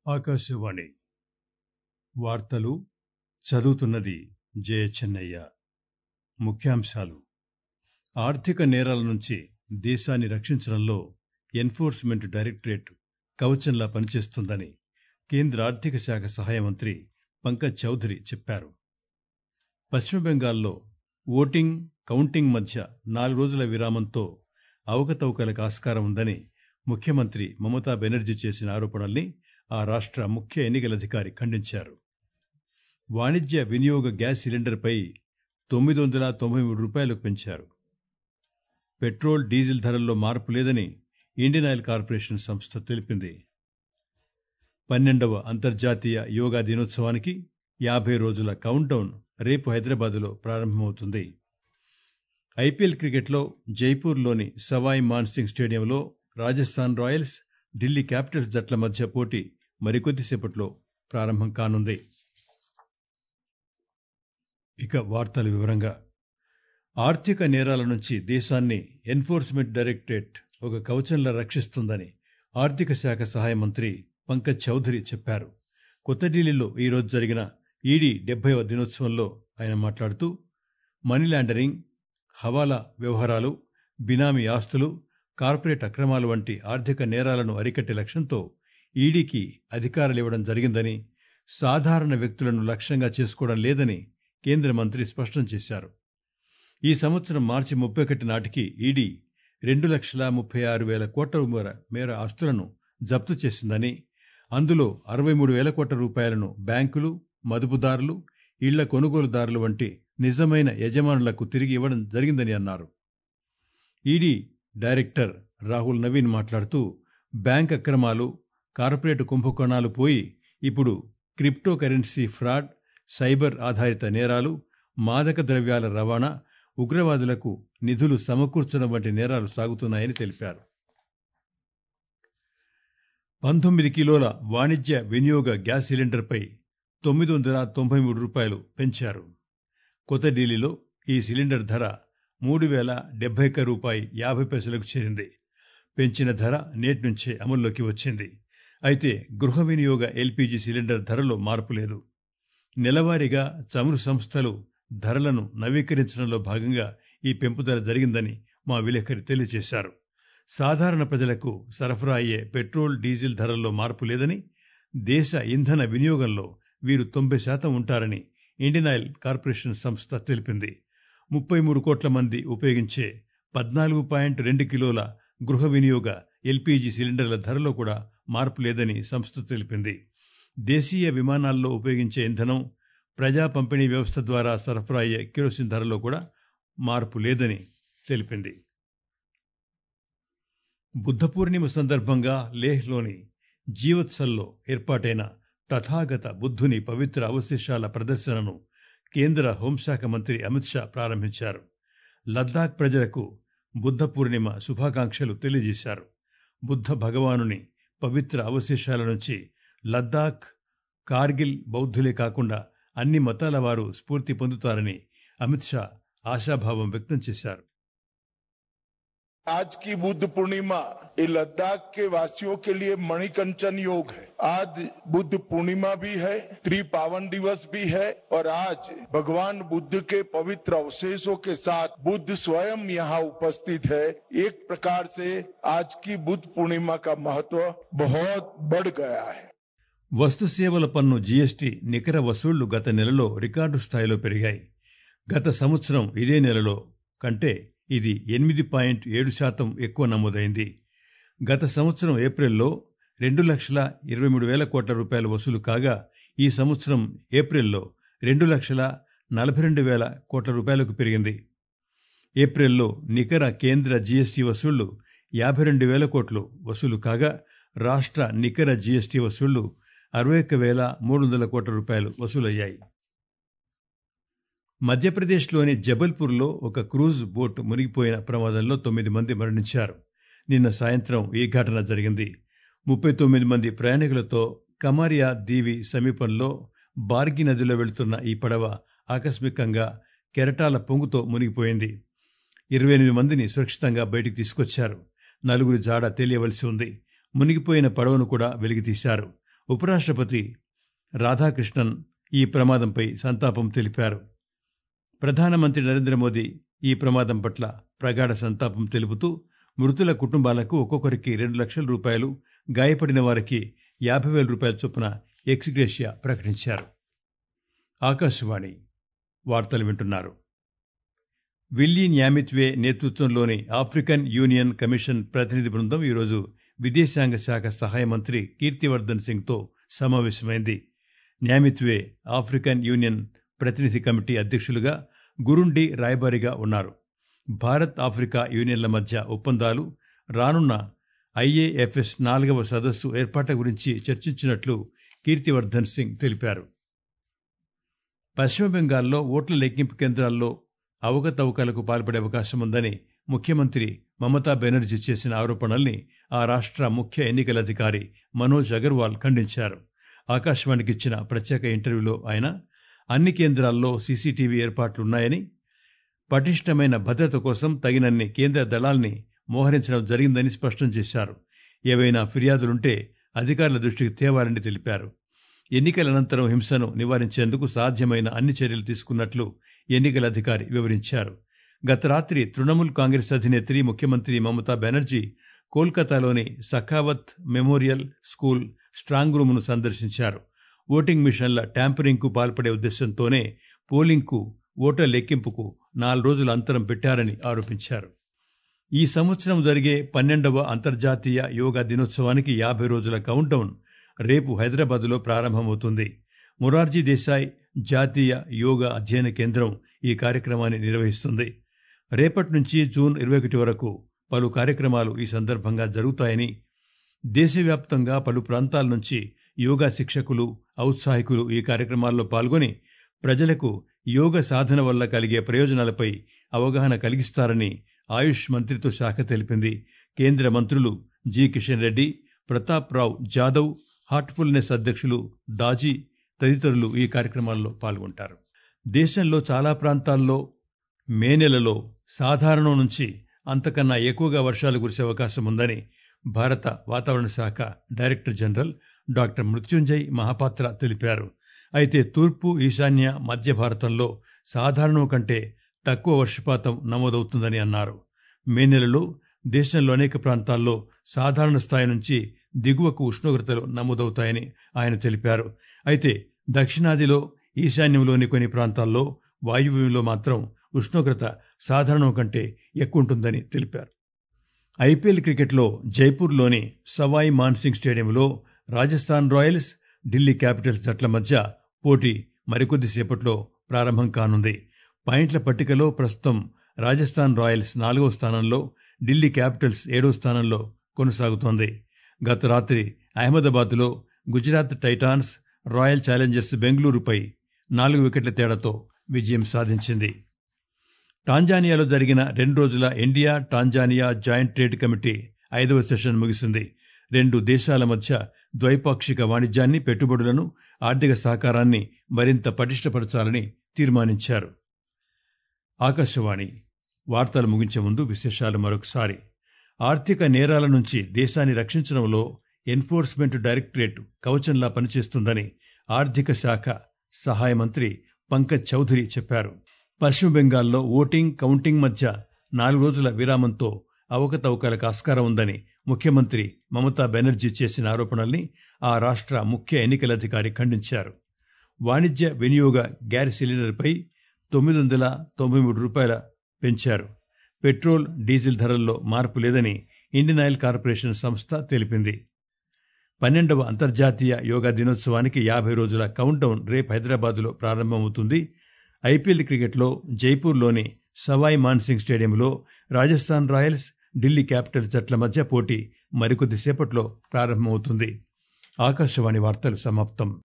ఆకాశవాణి వార్తలు చదువుతున్నది జయచెన్నయ్య ముఖ్యాంశాలు ఆర్థిక నేరాల నుంచి దేశాన్ని రక్షించడంలో ఎన్ఫోర్స్మెంట్ డైరెక్టరేట్ కవచంలా పనిచేస్తుందని కేంద్ర ఆర్థిక శాఖ సహాయ మంత్రి పంకజ్ చౌదరి చెప్పారు పశ్చిమ బెంగాల్లో ఓటింగ్ కౌంటింగ్ మధ్య నాలుగు రోజుల విరామంతో అవకతవకలకు ఆస్కారం ఉందని ముఖ్యమంత్రి మమతా బెనర్జీ చేసిన ఆరోపణల్ని ఆ రాష్ట్ర ముఖ్య ఎన్నికల అధికారి ఖండించారు వాణిజ్య వినియోగ గ్యాస్ సిలిండర్పై తొమ్మిది వందల తొంభై మూడు రూపాయలకు పెంచారు పెట్రోల్ డీజిల్ ధరల్లో మార్పు లేదని ఇండియన్ ఆయిల్ కార్పొరేషన్ సంస్థ తెలిపింది పన్నెండవ అంతర్జాతీయ యోగా దినోత్సవానికి యాభై రోజుల కౌంట్డౌన్ రేపు హైదరాబాదులో ప్రారంభమవుతుంది ఐపీఎల్ క్రికెట్లో జైపూర్లోని సవాయ్ మాన్సింగ్ స్టేడియంలో రాజస్థాన్ రాయల్స్ ఢిల్లీ క్యాపిటల్స్ జట్ల మధ్య పోటీ మరికొద్దిసేపట్లో ప్రారంభం కానుంది ఇక వార్తల వివరంగా ఆర్థిక నేరాల నుంచి దేశాన్ని ఎన్ఫోర్స్మెంట్ డైరెక్టరేట్ ఒక కవచంలా రక్షిస్తుందని ఆర్థిక శాఖ సహాయ మంత్రి పంకజ్ చౌదరి చెప్పారు కొత్త ఢిల్లీలో ఈరోజు జరిగిన ఈడీ డెబ్బైవ దినోత్సవంలో ఆయన మాట్లాడుతూ మనీ లాండరింగ్ హవాలా వ్యవహారాలు బినామీ ఆస్తులు కార్పొరేట్ అక్రమాలు వంటి ఆర్థిక నేరాలను అరికట్టే లక్ష్యంతో ఈడీకి అధికారాలు ఇవ్వడం జరిగిందని సాధారణ వ్యక్తులను లక్ష్యంగా చేసుకోవడం లేదని కేంద్ర మంత్రి స్పష్టం చేశారు ఈ సంవత్సరం మార్చి ముప్పై ఒకటి నాటికి ఈడీ రెండు లక్షల ముప్పై ఆరు వేల కోట్ల మేర మేర ఆస్తులను జప్తు చేసిందని అందులో అరవై మూడు వేల కోట్ల రూపాయలను బ్యాంకులు మదుపుదారులు ఇళ్ల కొనుగోలుదారులు వంటి నిజమైన యజమానులకు తిరిగి ఇవ్వడం జరిగిందని అన్నారు ఈడీ డైరెక్టర్ రాహుల్ నవీన్ మాట్లాడుతూ బ్యాంక్ అక్రమాలు కార్పొరేట్ కుంభకోణాలు పోయి ఇప్పుడు క్రిప్టో కరెన్సీ ఫ్రాడ్ సైబర్ ఆధారిత నేరాలు మాదక ద్రవ్యాల రవాణా ఉగ్రవాదులకు నిధులు సమకూర్చడం వంటి నేరాలు సాగుతున్నాయని తెలిపారు పంతొమ్మిది కిలోల వాణిజ్య వినియోగ గ్యాస్ సిలిండర్పై తొమ్మిది వందల తొంభై మూడు రూపాయలు పెంచారు కొత్త ఢిల్లీలో ఈ సిలిండర్ ధర మూడు వేల డెబ్బై ఒక్క రూపాయి యాభై పైసలకు చేరింది పెంచిన ధర నేటి నుంచే అమల్లోకి వచ్చింది అయితే గృహ వినియోగ ఎల్పీజీ సిలిండర్ ధరలో మార్పు లేదు నెలవారీగా చమురు సంస్థలు ధరలను నవీకరించడంలో భాగంగా ఈ పెంపుదల జరిగిందని మా విలేకరి తెలియజేశారు సాధారణ ప్రజలకు సరఫరా అయ్యే పెట్రోల్ డీజిల్ ధరల్లో మార్పు లేదని దేశ ఇంధన వినియోగంలో వీరు తొంభై శాతం ఉంటారని ఇండియన్ ఆయిల్ కార్పొరేషన్ సంస్థ తెలిపింది ముప్పై మూడు కోట్ల మంది ఉపయోగించే పద్నాలుగు పాయింట్ రెండు కిలోల గృహ వినియోగ ఎల్పీజీ సిలిండర్ల ధరలో కూడా మార్పు లేదని సంస్థ తెలిపింది దేశీయ విమానాల్లో ఉపయోగించే ఇంధనం ప్రజా పంపిణీ వ్యవస్థ ద్వారా సరఫరా అయ్యే కిరోసిన్ ధరలో కూడా మార్పు లేదని తెలిపింది బుద్ధ పూర్ణిమ సందర్భంగా లేహ్లోని జీవత్సల్లో ఏర్పాటైన తథాగత బుద్ధుని పవిత్ర అవశేషాల ప్రదర్శనను కేంద్ర హోంశాఖ మంత్రి అమిత్ షా ప్రారంభించారు లద్దాఖ్ ప్రజలకు బుద్ధ పూర్ణిమ శుభాకాంక్షలు తెలియజేశారు బుద్ధ భగవానుని పవిత్ర అవశేషాల నుంచి లద్దాఖ్ కార్గిల్ బౌద్ధులే కాకుండా అన్ని మతాల వారు స్ఫూర్తి పొందుతారని అమిత్ షా ఆశాభావం వ్యక్తం చేశారు आज की बुद्ध पूर्णिमा ये लद्दाख के वासियों के लिए मणिकंचन योग है आज बुद्ध पूर्णिमा भी है त्रिपावन दिवस भी है और आज भगवान बुद्ध के पवित्र अवशेषों के साथ बुद्ध स्वयं यहाँ उपस्थित है एक प्रकार से आज की बुद्ध पूर्णिमा का महत्व बहुत बढ़ गया है వస్తు సేవల పన్ను జీఎస్టీ నికర వసూళ్లు గత నెలలో రికార్డు స్థాయిలో పెరిగాయి గత సంవత్సరం ఇదే నెలలో కంటే ఇది ఎనిమిది పాయింట్ ఏడు శాతం ఎక్కువ నమోదైంది గత సంవత్సరం ఏప్రిల్లో రెండు లక్షల ఇరవై మూడు వేల కోట్ల రూపాయల వసూలు కాగా ఈ సంవత్సరం ఏప్రిల్లో రెండు లక్షల నలభై రెండు వేల కోట్ల రూపాయలకు పెరిగింది ఏప్రిల్లో నికర కేంద్ర జీఎస్టీ వసూళ్లు యాభై రెండు వేల కోట్లు వసూలు కాగా రాష్ట్ర నికర జీఎస్టీ వసూళ్లు అరవై ఒక్క వేల మూడు వందల కోట్ల రూపాయలు వసూలయ్యాయి మధ్యప్రదేశ్లోని జబల్పూర్లో ఒక క్రూజ్ బోట్ మునిగిపోయిన ప్రమాదంలో తొమ్మిది మంది మరణించారు నిన్న సాయంత్రం ఈ ఘటన జరిగింది ముప్పై తొమ్మిది మంది ప్రయాణికులతో కమారియా దీవి సమీపంలో బార్గి నదిలో వెళుతున్న ఈ పడవ ఆకస్మికంగా కెరటాల పొంగుతో మునిగిపోయింది ఇరవై ఎనిమిది మందిని సురక్షితంగా బయటికి తీసుకొచ్చారు నలుగురి జాడ తెలియవలసి ఉంది మునిగిపోయిన పడవను కూడా వెలికితీశారు ఉపరాష్ట్రపతి రాధాకృష్ణన్ ఈ ప్రమాదంపై సంతాపం తెలిపారు ప్రధానమంత్రి నరేంద్ర మోదీ ఈ ప్రమాదం పట్ల ప్రగాఢ సంతాపం తెలుపుతూ మృతుల కుటుంబాలకు ఒక్కొక్కరికి రెండు లక్షల రూపాయలు గాయపడిన వారికి యాభై వేల రూపాయల చొప్పున ఎక్స్గ్రేషియా ప్రకటించారు ఆకాశవాణి వార్తలు వింటున్నారు విల్లీ న్యామిత్వే నేతృత్వంలోని ఆఫ్రికన్ యూనియన్ కమిషన్ ప్రతినిధి బృందం ఈరోజు విదేశాంగ శాఖ సహాయ మంత్రి కీర్తివర్ధన్ సింగ్తో సమావేశమైంది న్యామిత్వే ఆఫ్రికన్ యూనియన్ ప్రతినిధి కమిటీ అధ్యక్షులుగా గురుండి రాయబారిగా ఉన్నారు భారత్ ఆఫ్రికా యూనియన్ల మధ్య ఒప్పందాలు రానున్న ఐఏఎఫ్ఎస్ నాలుగవ సదస్సు ఏర్పాట్ల గురించి చర్చించినట్లు కీర్తివర్ధన్ సింగ్ తెలిపారు పశ్చిమ బెంగాల్లో ఓట్ల లెక్కింపు కేంద్రాల్లో అవకతవకలకు పాల్పడే అవకాశం ఉందని ముఖ్యమంత్రి మమతా బెనర్జీ చేసిన ఆరోపణల్ని ఆ రాష్ట్ర ముఖ్య ఎన్నికల అధికారి మనోజ్ అగర్వాల్ ఖండించారు ఆకాశవాణికి ఇచ్చిన ప్రత్యేక ఇంటర్వ్యూలో ఆయన అన్ని కేంద్రాల్లో సీసీటీవీ ఏర్పాట్లున్నాయని పటిష్టమైన భద్రత కోసం తగినన్ని కేంద్ర దళాల్ని మోహరించడం జరిగిందని స్పష్టం చేశారు ఏవైనా ఫిర్యాదులుంటే అధికారుల దృష్టికి తేవాలని తెలిపారు ఎన్నికల అనంతరం హింసను నివారించేందుకు సాధ్యమైన అన్ని చర్యలు తీసుకున్నట్లు ఎన్నికల అధికారి వివరించారు గత రాత్రి తృణమూల్ కాంగ్రెస్ అధినేత్రి ముఖ్యమంత్రి మమతా బెనర్జీ కోల్కతాలోని సఖావత్ మెమోరియల్ స్కూల్ స్ట్రాంగ్ రూమ్ను సందర్శించారు ఓటింగ్ మిషన్ల ట్యాంపరింగ్కు పాల్పడే ఉద్దేశంతోనే పోలింగ్కు ఓట్ల లెక్కింపుకు నాలుగు రోజుల అంతరం పెట్టారని ఆరోపించారు ఈ సంవత్సరం జరిగే పన్నెండవ అంతర్జాతీయ యోగా దినోత్సవానికి యాభై రోజుల కౌంట్డౌన్ రేపు హైదరాబాద్లో ప్రారంభమవుతుంది మొరార్జీ దేశాయ్ జాతీయ యోగా అధ్యయన కేంద్రం ఈ కార్యక్రమాన్ని నిర్వహిస్తుంది రేపటి నుంచి జూన్ ఇరవై ఒకటి వరకు పలు కార్యక్రమాలు ఈ సందర్భంగా జరుగుతాయని దేశవ్యాప్తంగా పలు ప్రాంతాల నుంచి యోగా శిక్షకులు ఔత్సాహికులు ఈ కార్యక్రమాల్లో పాల్గొని ప్రజలకు యోగ సాధన వల్ల కలిగే ప్రయోజనాలపై అవగాహన కలిగిస్తారని ఆయుష్ మంత్రిత్వ శాఖ తెలిపింది కేంద్ర మంత్రులు జి కిషన్ రెడ్డి ప్రతాప్ రావు జాదవ్ హార్ట్ఫుల్నెస్ అధ్యక్షులు దాజీ తదితరులు ఈ కార్యక్రమాల్లో పాల్గొంటారు దేశంలో చాలా ప్రాంతాల్లో మే నెలలో సాధారణం నుంచి అంతకన్నా ఎక్కువగా వర్షాలు కురిసే అవకాశం ఉందని భారత వాతావరణ శాఖ director general doctor Mrutyunjay Mohapatra తెలిపారు అయితే తూర్పు ఈశాన్య మధ్య భారతంలో సాధారణం కంటే తక్కువ వర్షపాతం నమోదవుతుందని అన్నారు మే నెలలో దేశంలో అనేక ప్రాంతాల్లో సాధారణ స్థాయి నుంచి దిగువకు ఉష్ణోగ్రతలు నమోదవుతాయని ఆయన తెలిపారు అయితే దక్షిణాదిలో ఈశాన్యంలోని కొన్ని ప్రాంతాల్లో వాయువ్యంలో మాత్రం ఉష్ణోగ్రత సాధారణం కంటే ఎక్కువ ఉంటుందని తెలిపారు ఐపీఎల్ క్రికెట్లో జైపూర్లోని సవాయి మాన్సింగ్ స్టేడియంలో రాజస్థాన్ రాయల్స్ ఢిల్లీ క్యాపిటల్స్ జట్ల మధ్య పోటీ మరికొద్దిసేపట్లో ప్రారంభం కానుంది పాయింట్ల పట్టికలో ప్రస్తుతం రాజస్థాన్ రాయల్స్ నాలుగో స్థానంలో ఢిల్లీ క్యాపిటల్స్ ఏడో స్థానంలో కొనసాగుతోంది గత రాత్రి అహ్మదాబాద్లో గుజరాత్ టైటాన్స్ రాయల్ ఛాలెంజర్స్ బెంగళూరుపై నాలుగు వికెట్ల తేడాతో విజయం సాధించింది టాంజానియాలో జరిగిన రెండు రోజుల India Tanzania joint trade committee ఐదవ సెషన్ ముగిసింది రెండు దేశాల మధ్య ద్వైపాక్షిక వాణిజ్యాన్ని పెట్టుబడులను ఆర్థిక సహకారాన్ని మరింత పటిష్టపరచాలని తీర్మానించారు ఆకాశవాణి వార్తలు ముగించే ముందు విశేషాలు మరొకసారి ఆర్థిక నేరాల నుంచి దేశాన్ని రక్షించడంలో ఎన్ఫోర్స్మెంట్ డైరెక్టరేట్ కవచంలా పనిచేస్తుందని ఆర్థిక శాఖ సహాయ మంత్రి పంకజ్ చౌదరి చెప్పారు పశ్చిమ బెంగాల్లో ఓటింగ్ కౌంటింగ్ మధ్య నాలుగు రోజుల విరామంతో అవకతవకలకు ఆస్కారం ఉందని ముఖ్యమంత్రి మమతా బెనర్జీ చేసిన ఆరోపణల్ని ఆ రాష్ట్ర ముఖ్య ఎన్నికల అధికారి ఖండించారు వాణిజ్య వినియోగ గ్యాస్ సిలిండర్పై తొమ్మిది వందల తొంభై మూడు రూపాయల పెంచారు పెట్రోల్ డీజిల్ ధరల్లో మార్పు లేదని ఇండియన్ ఆయిల్ కార్పొరేషన్ సంస్థ తెలిపింది పన్నెండవ అంతర్జాతీయ యోగా దినోత్సవానికి యాభై రోజుల కౌంట్డౌన్ రేపు హైదరాబాద్లో ప్రారంభమవుతుంది ఐపీఎల్ క్రికెట్లో జైపూర్లోని సవాయ్ మాన్సింగ్ స్టేడియంలో రాజస్థాన్ రాయల్స్ ఢిల్లీ క్యాపిటల్స్ జట్ల మధ్య పోటీ మరికొద్దిసేపట్లో ప్రారంభమవుతుంది ఆకాశవాణి వార్తలు సమాప్తం